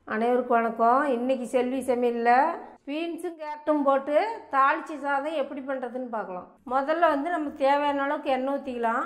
அனைவருக்கும் வணக்கம் இன்றைக்கி செல்வி சமையலில் பீன்ஸும் கேரட்டும் போட்டு தாளிச்சி சாதம் எப்படி பண்ணுறதுன்னு பார்க்கலாம் முதல்ல வந்து நம்ம தேவையான அளவுக்கு எண்ணெய் ஊற்றிக்கலாம்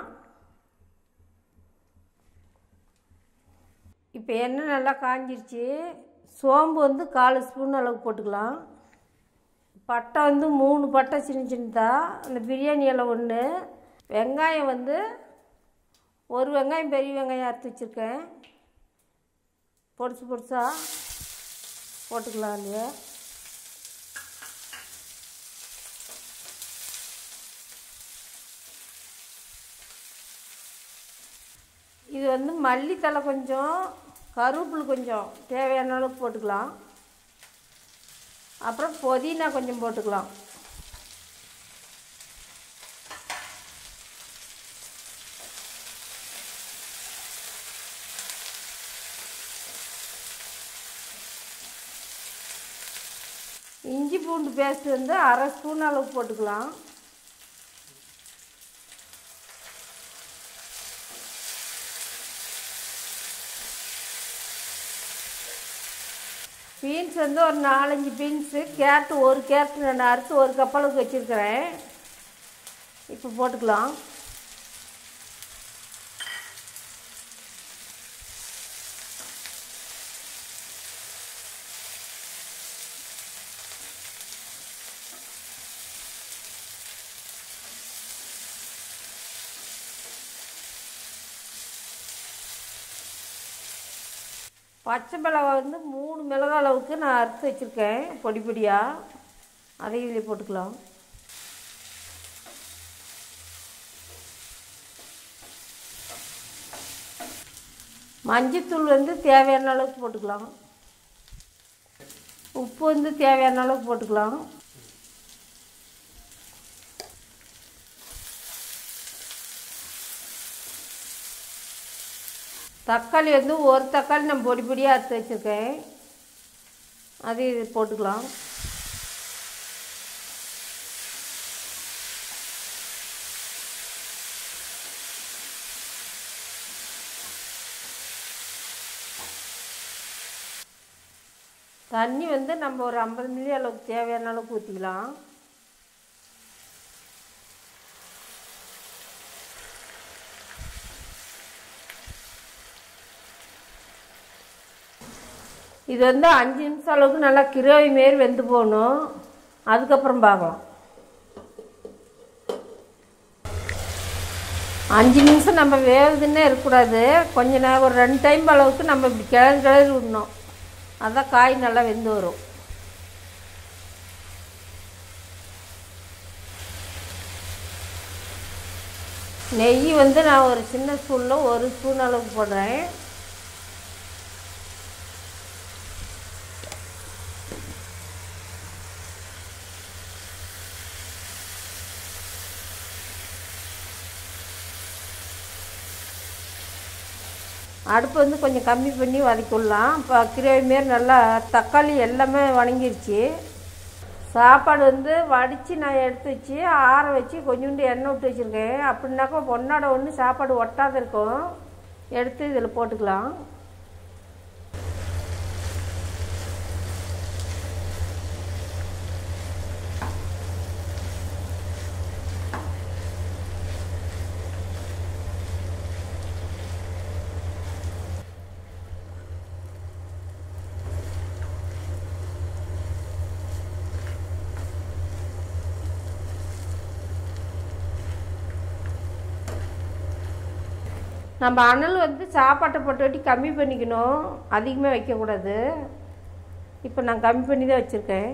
இப்போ எண்ணெய் நல்லா காஞ்சிருச்சு சோம்பு வந்து கால் ஸ்பூன் அளவுக்கு போட்டுக்கலாம் பட்டை வந்து மூணு பட்டை சின்ன சின்னதாக அந்த பிரியாணி இலை ஒன்று வெங்காயம் வந்து ஒரு வெங்காயம் பெரிய வெங்காயம் அறுத்து வச்சுருக்கேன் பொடிசு பொடிசா போட்டுக்கலாம் இல்லையா இது வந்து மல்லித்தலை கொஞ்சம் கருவேப்பிலை கொஞ்சம் தேவையான அளவுக்கு போட்டுக்கலாம் அப்புறம் புதினா கொஞ்சம் போட்டுக்கலாம் இஞ்சி பூண்டு பேஸ்ட் வந்து அரை ஸ்பூன் அளவுக்கு போட்டுக்கலாம் பீன்ஸ் வந்து ஒரு நாலஞ்சு பீன்ஸு கேரட்டு ஒரு கேரட்டு நான் அறுத்து ஒரு கப் அளவுக்கு வச்சுருக்கிறேன் இப்போ போட்டுக்கலாம் பச்சை மிளகா வந்து மூணு மிளகா அளவுக்கு நான் அறுத்து வச்சுருக்கேன் பொடி பொடியாக அதையும் இதில் போட்டுக்கலாம் மஞ்சத்தூள் வந்து தேவையான அளவுக்கு போட்டுக்கலாம் உப்பு வந்து தேவையான அளவுக்கு போட்டுக்கலாம் தக்காளி வந்து ஒரு தக்காளி நான் பொடி பொடியாக அறுத்து வச்சுருக்கேன் அது இது போட்டுக்கலாம் தண்ணி வந்து நம்ம ஒரு ஐம்பது மில்லி அளவுக்கு தேவையான அளவுக்கு ஊற்றிக்கலாம் இது வந்து அஞ்சு நிமிஷம் அளவுக்கு நல்லா கிரேவி மாரி வெந்து போகணும் அதுக்கப்புறம் பார்க்கலாம் அஞ்சு நிமிஷம் நம்ம வேகுதுன்னே இருக்கக்கூடாது கொஞ்ச நேரம் ஒரு ரெண்டு டைம் அளவுக்கு நம்ம இப்படி கிளறி கிளறி விடணும் அதான் காய் நல்லா வெந்து வரும் நெய் வந்து நான் ஒரு சின்ன ஸ்பூனில் ஒரு ஸ்பூன் அளவுக்கு போடுறேன் அடுப்பு வந்து கொஞ்சம் கம்மி பண்ணி வதக்கிடலாம் இப்போ கிரேவி மாரி நல்லா தக்காளி எல்லாமே வணங்கிருச்சு சாப்பாடு வந்து வடித்து நான் எடுத்து வச்சு ஆற வச்சு கொஞ்சோண்டு எண்ணெய் விட்டு வச்சுருக்கேன் அப்படின்னாக்கா ஒன்றோட ஒன்று சாப்பாடு ஒட்டாத இருக்கும் எடுத்து இதில் போட்டுக்கலாம் நம்ம அனல் வந்து சாப்பாட்டை போட்டு வட்டி கம்மி பண்ணிக்கணும் அதிகமாக வைக்கக்கூடாது இப்போ நான் கம்மி பண்ணி தான் வச்சுருக்கேன்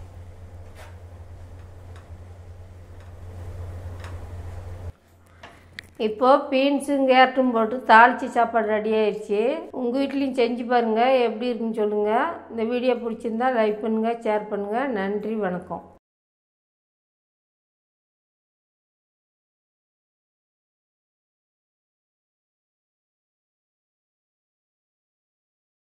இப்போது பீன்ஸும் கேரட்டும் போட்டு தாளித்து சாப்பாடு ரெடி ஆயிடுச்சு உங்கள் வீட்லேயும் செஞ்சு பாருங்கள் எப்படி இருக்குன்னு சொல்லுங்கள் இந்த வீடியோ பிடிச்சிருந்தா லைக் பண்ணுங்கள் ஷேர் பண்ணுங்கள் நன்றி வணக்கம்